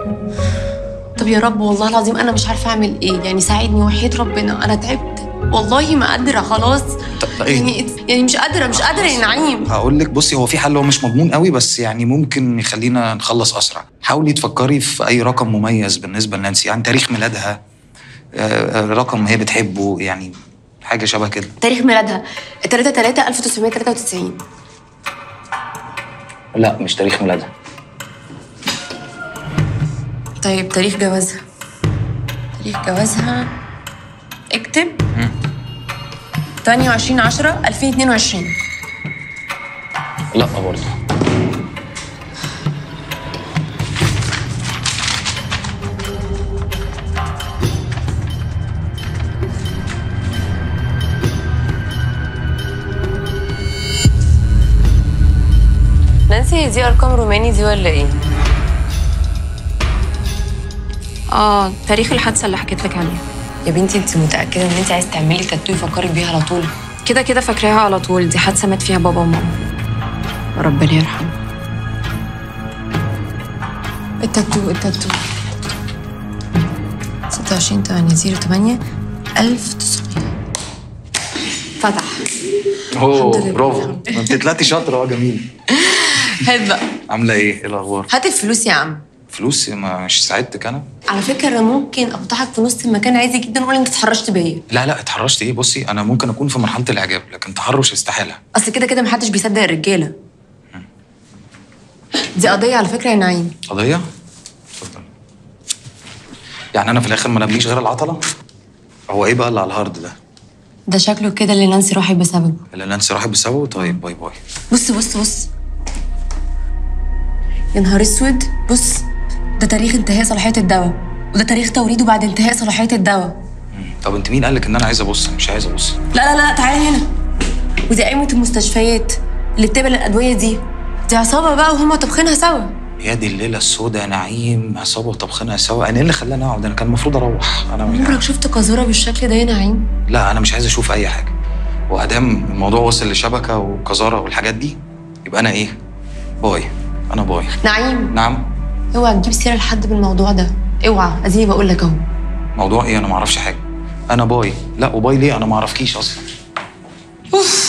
طب يا رب والله العظيم انا مش عارفه اعمل ايه يعني ساعدني وحياه ربنا انا تعبت والله ما قادره خلاص طب ايه يعني يعني مش قادره مش قادره يا نعيم هقول لك بصي هو في حل هو مش مضمون قوي بس يعني ممكن يخلينا نخلص اسرع حاولي تفكري في اي رقم مميز بالنسبه لنانسي يعني تاريخ ميلادها آه، آه، رقم هي بتحبه يعني حاجه شبه كده تاريخ ميلادها 3 3 1993 لا مش تاريخ ميلادها طيب تاريخ جوازها تاريخ جوازها اكتب 28 10 2022 لا برضه نانسي دي ارقام روماني دي ولا ايه؟ اه تاريخ الحادثه اللي حكيت لك عليها يا بنتي انت متاكده ان انت عايز تعملي تاتو يفكرك بيها على طول كده كده فاكراها على طول دي حادثه مات فيها بابا وماما ربنا يرحمه التاتو التاتو 26 8 08 1900 فتح اوه الحمد لله. برافو ما انت طلعتي شاطره اه جميل هات بقى عامله ايه ايه الاخبار هات الفلوس يا عم فلوس ما مش ساعدتك انا على فكره انا ممكن اقطعك في نص المكان عادي جدا واقول انت اتحرشت بيا لا لا اتحرشت ايه بصي انا ممكن اكون في مرحله الاعجاب لكن تحرش استحاله اصل كده كده محدش بيصدق الرجاله دي قضيه على فكره يا نعيم قضيه اتفضل يعني انا في الاخر ما نبليش غير العطله هو ايه بقى اللي على الهارد ده ده شكله كده اللي نانسي راحت بسببه اللي نانسي راحت بسببه طيب باي باي بص بص بص يا نهار اسود بص ده تاريخ انتهاء صلاحيه الدواء وده تاريخ توريده بعد انتهاء صلاحيه الدواء طب انت مين قال لك ان انا عايز ابص مش عايز ابص لا لا لا تعالى هنا ودي قايمه المستشفيات اللي بتقبل الادويه دي دي عصابه بقى وهم طبخينها سوا يا دي الليله السوداء يا نعيم عصابه طبخنا سوا انا ايه اللي خلاني اقعد انا كان المفروض اروح انا عمرك شفت قذوره بالشكل ده يا نعيم لا انا مش عايز اشوف اي حاجه وادام الموضوع وصل لشبكه وقذاره والحاجات دي يبقى انا ايه باي انا باي نعيم نعم اوعى تجيب سيره لحد بالموضوع ده اوعى اديني بقول لك اهو موضوع ايه انا ما اعرفش حاجه انا باي لا وباي ليه انا ما اعرفكيش اصلا اوف